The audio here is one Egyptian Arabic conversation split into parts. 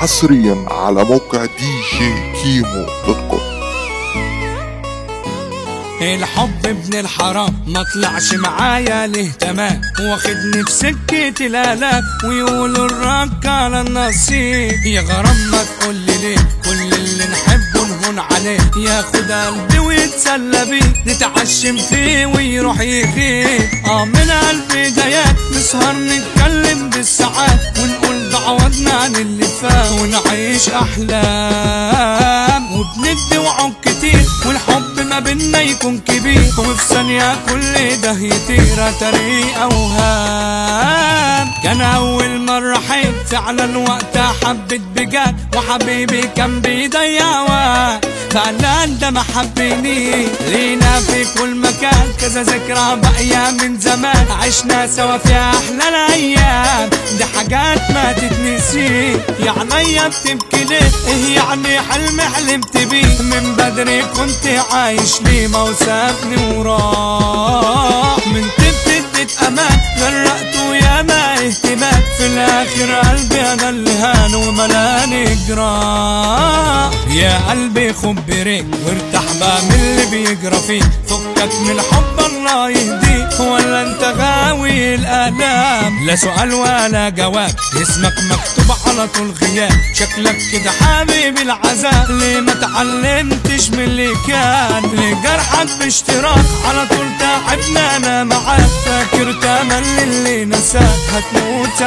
حصريا على موقع دي جي كيمو دوت كوم الحب ابن الحرام ما طلعش معايا ليه تمام واخدني في سكة الآلام ويقولوا الرك على النصيب يا غرام ما تقول لي ليه كل اللي نحبه نهون عليه ياخد قلبي ويتسلى بيه نتعشم فيه ويروح يغيب اه من قلبي جايات نسهر نتكلم بالساعات ونقول دعواتنا عن اللي فات ونعيش احلام وبندي وعود كتير والحب ما بينا يكون كبير وفي ثانية كل ده يطير طريق أوهام كان أول مرة حب فعلا وقتها حبيت بجد وحبيبي كان بيضيع وقت فعلا ده ما حبني لينا في كل مكان كذا ذكرى باقية من زمان عشنا سوا في أحلى الأيام دي حاجات ما تتنسي يا عينيا بتبكي ليه إيه يعني حلم حلمت بيه من بدري كنت عايش ليه ما وسابني وراح من تبت اديت امان غرقته يا ما اهتمام في الاخر قلبي انا اللي هان وملاني جراح يا قلبي خد بريك وارتاح بقى من اللي بيجرى فيك فكك من الحب الله يهديك ولا انت غاوي الالام لا سؤال ولا جواب اسمك مكتوب على طول غياب شكلك كده حبيب العذاب ليه ما تعلمتش من اللي كان ليه جرحك باشتراك على طول تعبنا انا معاك فاكر تمل اللي نساك هتموت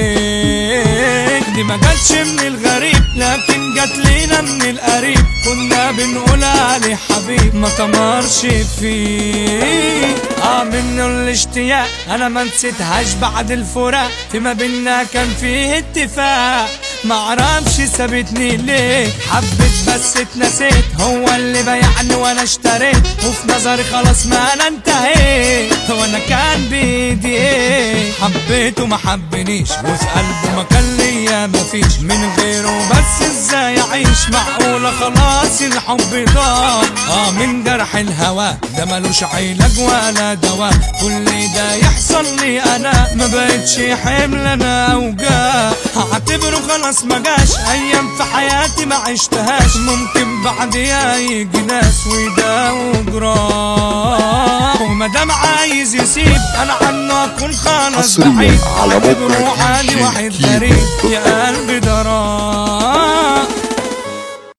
عليك دي ما جاتش من الغريب لكن جات لينا من القريب كنا بنقول عليه حبيب ما تمرش فيه اه منه الاشتياق انا ما نسيتهاش بعد الفراق في ما بينا كان فيه اتفاق معرفش سابتني ليه حبيت بس اتنسيت هو اللي بايعني وانا اشتريت وفي نظري خلاص ما انا انتهيت وانا كان بايدي ايه حبيته ما حبنيش وفي قلبه ما كان ليا مفيش من غيره بس ازاي اعيش معقولة خلاص الحب ضاع اه من جرح الهوى ده ملوش علاج ولا دواء كل ده يحصل لي انا ما بقتش حمل انا اوجاع هعتبره خلاص ما جاش ايام في حياتي ما عشتهاش ممكن بعديها يجي ناس ويداووا جراح ومادام عايز يسيب انا عنه اكون خلاص حصرياً بعيد على موقع اعتبره عادي DJ واحد كيمو غريب دوت يا قلبي ده راح